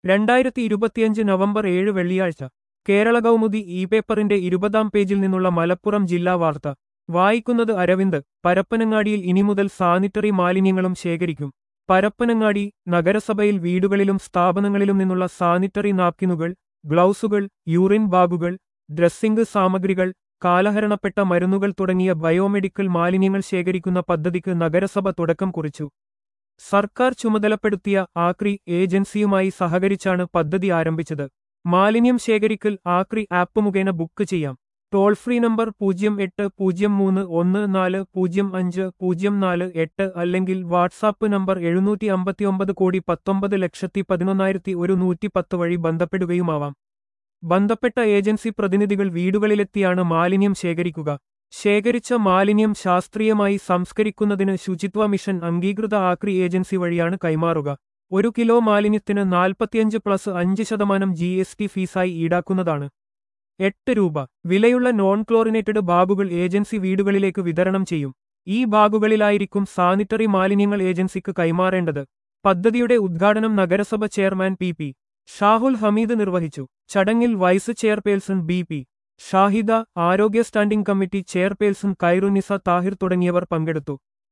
രണ്ടായിരത്തി ഇരുപത്തിയഞ്ച് നവംബർ ഏഴ് വെള്ളിയാഴ്ച കേരള കൗമുദി ഇ പേപ്പറിന്റെ ഇരുപതാം പേജിൽ നിന്നുള്ള മലപ്പുറം ജില്ലാ വാർത്ത വായിക്കുന്നത് അരവിന്ദ് പരപ്പനങ്ങാടിയിൽ ഇനി മുതൽ സാനിറ്ററി മാലിന്യങ്ങളും ശേഖരിക്കും പരപ്പനങ്ങാടി നഗരസഭയിൽ വീടുകളിലും സ്ഥാപനങ്ങളിലും നിന്നുള്ള സാനിറ്ററി നാപ്കിനുകൾ ഗ്ലൗസുകൾ യൂറിൻ ബാഗുകൾ ഡ്രസ്സിംഗ് സാമഗ്രികൾ കാലഹരണപ്പെട്ട മരുന്നുകൾ തുടങ്ങിയ ബയോമെഡിക്കൽ മാലിന്യങ്ങൾ ശേഖരിക്കുന്ന പദ്ധതിക്ക് നഗരസഭ തുടക്കം കുറിച്ചു സർക്കാർ ചുമതലപ്പെടുത്തിയ ആക്രി ഏജൻസിയുമായി സഹകരിച്ചാണ് പദ്ധതി ആരംഭിച്ചത് മാലിന്യം ശേഖരിക്കൽ ആക്രി ആപ്പ് മുഖേന ബുക്ക് ചെയ്യാം ടോൾ ഫ്രീ നമ്പർ പൂജ്യം എട്ട് പൂജ്യം മൂന്ന് ഒന്ന് നാല് പൂജ്യം അഞ്ച് പൂജ്യം നാല് എട്ട് അല്ലെങ്കിൽ വാട്സാപ്പ് നമ്പർ എഴുന്നൂറ്റി അമ്പത്തിയൊമ്പത് കോടി പത്തൊമ്പത് ലക്ഷത്തി പതിനൊന്നായിരത്തി ഒരു നൂറ്റി പത്ത് വഴി ബന്ധപ്പെടുകയുമാവാം ബന്ധപ്പെട്ട ഏജൻസി പ്രതിനിധികൾ വീടുകളിലെത്തിയാണ് മാലിന്യം ശേഖരിക്കുക ശേഖരിച്ച മാലിന്യം ശാസ്ത്രീയമായി സംസ്കരിക്കുന്നതിന് ശുചിത്വ മിഷൻ അംഗീകൃത ആക്രി ഏജൻസി വഴിയാണ് കൈമാറുക ഒരു കിലോ മാലിന്യത്തിന് നാൽപ്പത്തിയഞ്ച് പ്ലസ് അഞ്ച് ശതമാനം ജി എസ് ടി ഫീസായി ഈടാക്കുന്നതാണ് എട്ട് രൂപ വിലയുള്ള നോൺ ക്ലോറിനേറ്റഡ് ബാഗുകൾ ഏജൻസി വീടുകളിലേക്ക് വിതരണം ചെയ്യും ഈ ബാഗുകളിലായിരിക്കും സാനിറ്ററി മാലിന്യങ്ങൾ ഏജൻസിക്ക് കൈമാറേണ്ടത് പദ്ധതിയുടെ ഉദ്ഘാടനം നഗരസഭ chairman P P Shahul Hameed നിർവഹിച്ചു ചടങ്ങിൽ vice chairperson B P Shahida ആരോഗ്യ standing committee chairperson Khairunnisa Thahir തുടങ്ങിയവർ പങ്കെടുത്തു